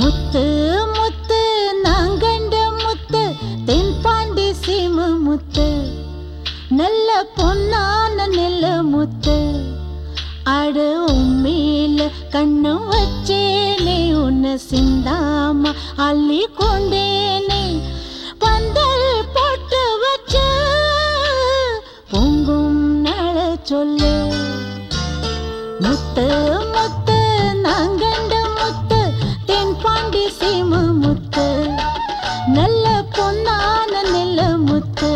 முத்து முத்து நாங்கண்ட முத்து தென்பாண்டி சீம முத்து நல்ல பொன்னான நெல்ல முத்து அட உண்மையில கண்ணு வச்சேனே உன்னை சிந்தாம அள்ளி கொண்டேனே பந்தல் போட்டு வச்ச பொங்கும் நட சொல்லு முத்து முத்து நாங்கண்ட முத்து தென்பாண்டி சீம முத்து நல்ல பொன்னான நெல்ல முத்து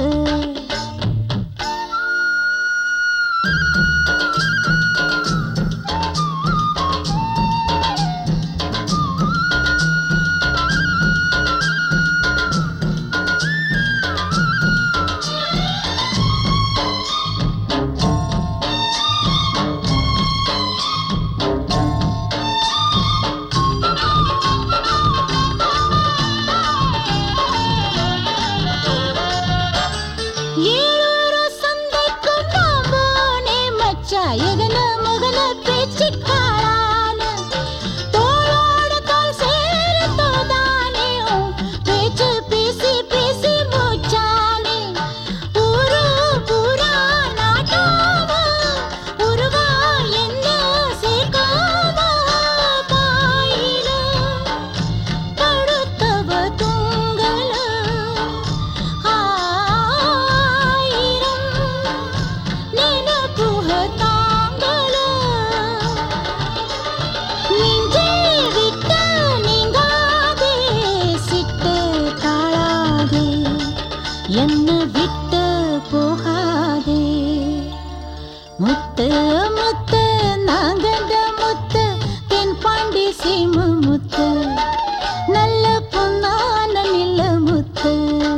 ஏழூரு சந்தைக்கும் நான் போனே மச்சா எகன முகன பேச்சு காளான தோளோட தோள் சேர தோதானே உன் பேச்சு பேசி பேசி மூச்சானே ஊரு பூரா நாட்டாம உருவா என்ன சேர்க்காம பாயில படுத்தவ தூங்கல ஆயிரம் நினப்புக தாங்கல நெஞ்சே விட்ட நீங்காதே சிட்டு தாழாதே என்ன விட்டு போகாதே முத்து முத்து நாங்கண்ட முத்து தென்பாண்டி சீம முத்து நல்ல பொன்னான நில முத்து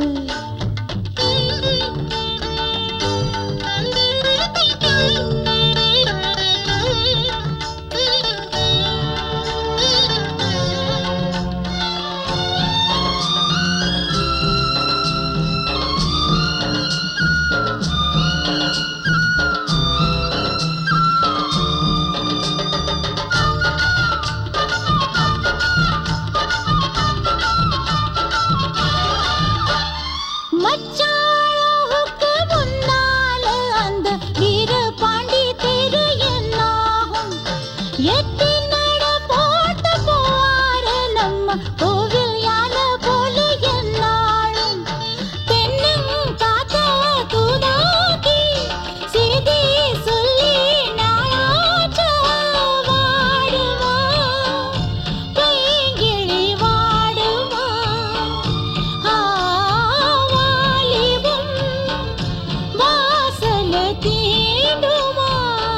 மச்சாளுக்கு முன்னால அந்த வீர பாண்டி தெரு என்னாகும் எட்டி நட போட்டு போவாரு நம்ம கோவில் யானை போல என்னாலும் தென்னும் காத்த தூதாக்கி செய்தி சொல்லி நாளாச்ச வாடுவா பைங்கிளி வாடுவா ஆவாலிபம் வாசல தீண்டுமா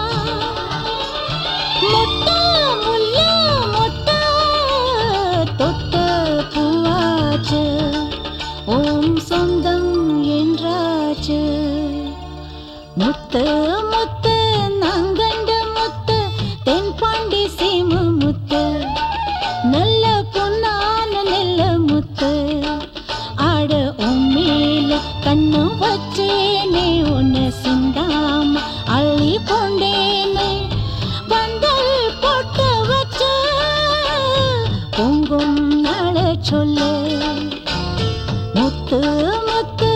மொட்ட முல்ல மொட்ட தொட்ட பூவாச்சு ஓம் சொந்தம் என்றாச்சு முத்து முத்து நாங்கண்ட முத்து தென்பாண்டி சீம முத்து நல்ல பொன்னான நெல்ல முத்து ஆட உம்மேல கண்ணு வச்சேனே உன்னை சிந்தாம அள்ளி கொண்டேனே பந்தல் போட்டு வச்ச பொங்கும் நாள சொல்லு முத்து முத்து